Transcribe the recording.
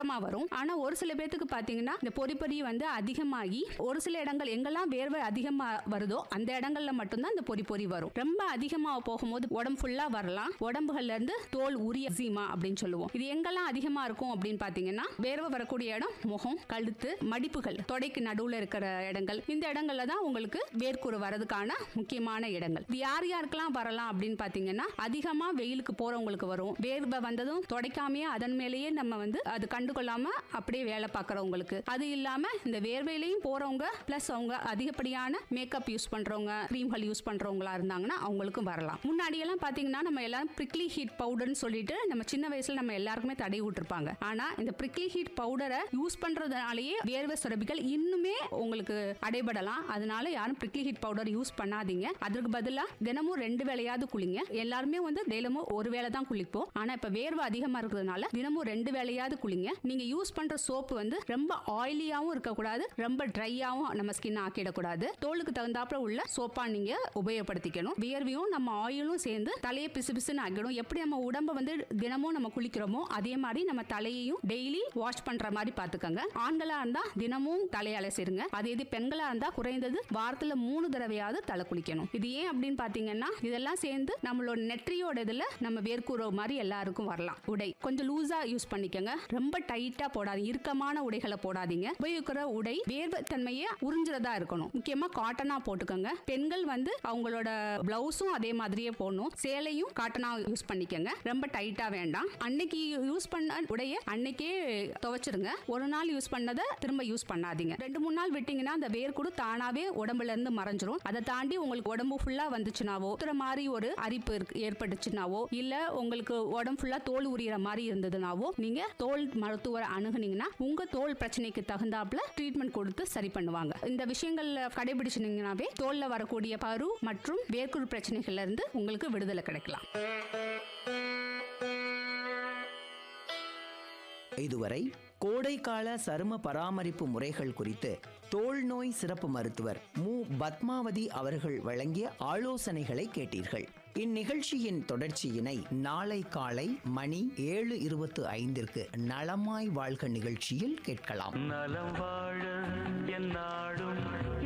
சுத்தமா வரும் ஆனா ஒரு சில பேத்துக்கு பாத்தீங்கன்னா இந்த பொறி பொறி வந்து அதிகமாகி ஒரு சில இடங்கள் எங்கெல்லாம் வேர்வை அதிகமா வருதோ அந்த இடங்கள்ல மட்டும்தான் இந்த பொறி பொறி வரும் ரொம்ப அதிகமா போகும்போது உடம்பு ஃபுல்லா வரலாம் உடம்புகள்ல இருந்து தோல் உரிய சீமா அப்படின்னு சொல்லுவோம் இது எங்கெல்லாம் அதிகமா இருக்கும் அப்படின்னு பாத்தீங்கன்னா வேர்வை வரக்கூடிய இடம் முகம் கழுத்து மடிப்புகள் தொடைக்கு நடுவுல இருக்கிற இடங்கள் இந்த இடங்கள்ல தான் உங்களுக்கு வேர்க்குரு வரதுக்கான முக்கியமான இடங்கள் இது யார் யாருக்கெல்லாம் வரலாம் அப்படின்னு பாத்தீங்கன்னா அதிகமா வெயிலுக்கு போறவங்களுக்கு வரும் வேர்வை வந்ததும் தொடைக்காமையே அதன் மேலேயே நம்ம வந்து அது கண்டுகொள்ளாம அப்படியே வேலை பார்க்கறவங்களுக்கு அது இல்லாம இந்த வேர்வையிலையும் போறவங்க பிளஸ் அவங்க அதிகப்படியான மேக்கப் யூஸ் பண்றவங்க க்ரீம்கள் யூஸ் பண்றவங்களா இருந்தாங்கன்னா அவங்களுக்கும் வரலாம் முன்னாடி எல்லாம் பாத்தீங்கன்னா நம்ம எல்லாம் பிரிக்லி ஹீட் பவுடர்னு சொல்லிட்டு நம்ம சின்ன வயசுல நம்ம எல்லாருக்குமே தடவி விட்டுருப்பாங்க ஆனா இந்த பிரிக்லி ஹீட் பவுடரை யூஸ் பண்றதுனாலயே வேர்வை சுரப்பிகள் இன்னுமே உங்களுக்கு அடைபடலாம் அதனால யாரும் பிரிக்லி ஹீட் பவுடர் யூஸ் பண்ணாதீங்க அதற்கு பதிலா தினமும் ரெண்டு வேளையாவது குளிங்க எல்லாருமே வந்து தினமும் ஒரு வேளை தான் குளிப்போம் ஆனா இப்ப வேர்வை அதிகமா இருக்கிறதுனால தினமும் ரெண்டு வேளையாவது குளிங்க நீங்க யூஸ் பண்ற சோப்பு வந்து ரொம்ப ஆயிலியாவும் இருக்கக்கூடாது ரொம்ப ட்ரையாவும் நம்ம ஸ்கின் ஆக்கிடக்கூடாது தோலுக்கு தகுந்தாப்புல உள்ள சோப்பா நீங்க உபயோகப்படுத்திக்கணும் வியர்வையும் நம்ம ஆயிலும் சேர்ந்து தலையை பிசு பிசுன்னு ஆக்கிடும் எப்படி நம்ம உடம்ப வந்து தினமும் நம்ம குளிக்கிறோமோ அதே மாதிரி நம்ம தலையையும் டெய்லி வாஷ் பண்ற மாதிரி பாத்துக்கோங்க ஆண்களா இருந்தா தினமும் தலையை அலசிடுங்க அதே இது பெண்களா இருந்தா குறைந்தது வாரத்துல மூணு தடவையாவது தலை குளிக்கணும் இது ஏன் அப்படின்னு பாத்தீங்கன்னா இதெல்லாம் சேர்ந்து நம்மளோட நெற்றியோட இதுல நம்ம வேர்க்கூற மாதிரி எல்லாருக்கும் வரலாம் உடை கொஞ்சம் லூசா யூஸ் பண்ணிக்கோங்க ரொம்ப டைட்டா போடாதீங்க இறுக்கமான உடைகளை போடாதீங்க உபயோகிக்கிற உடை வேர்வை தன்மையை உறிஞ்சுறதா இருக்கணும் முக்கியமா காட்டனா போட்டுக்கோங்க பெண்கள் வந்து அவங்களோட பிளவுஸும் அதே மாதிரியே போடணும் சேலையும் காட்டனா யூஸ் பண்ணிக்கோங்க ரொம்ப டைட்டா வேண்டாம் அன்னைக்கு யூஸ் பண்ண உடைய அன்னைக்கே துவைச்சிருங்க ஒரு நாள் யூஸ் பண்ணதை திரும்ப யூஸ் பண்ணாதீங்க ரெண்டு மூணு நாள் விட்டீங்கன்னா அந்த வேர்க்கூடு தானாவே உடம்புல இருந்து மறைஞ்சிரும் அதை தாண்டி உங்களுக்கு உடம்பு ஃபுல்லா வந்துச்சுனாவோ உத்துற மாதிரி ஒரு அரிப்பு இருக்கு- ஏற்பட்டுச்சுனாவோ இல்ல உங்களுக்கு உடம்பு ஃபுல்லா தோல் உரியிற மாதிரி இருந்ததுனாவோ நீங்க தோல் மருத்துவரை அணுகுனீங்கன்னா உங்க தோல் பிரச்சனைக்கு தகுந்தாப்புல ட்ரீட்மெண்ட் கொடுத்து சரி பண்ணுவாங்க இந்த விஷயங்கள்ல கடைபிடிச்சினீங்கன்னாவே தோல்ல வரக்கூடிய பரு மற்றும் வேர்க்குரு பிரச்சனைகள்ல இருந்து உங்களுக்கு விடுதலை கிடைக்கலாம் இதுவரை கோடைக்கால சரும பராமரிப்பு முறைகள் குறித்து தோல் நோய் சிறப்பு மருத்துவர் மு பத்மாவதி அவர்கள் வழங்கிய ஆலோசனைகளை கேட்டீர்கள் இந்நிகழ்ச்சியின் தொடர்ச்சியினை நாளை காலை மணி ஏழு இருபத்து ஐந்திற்கு நலமாய் வாழ்க நிகழ்ச்சியில் கேட்கலாம் நலம் வாழ என் நாடும்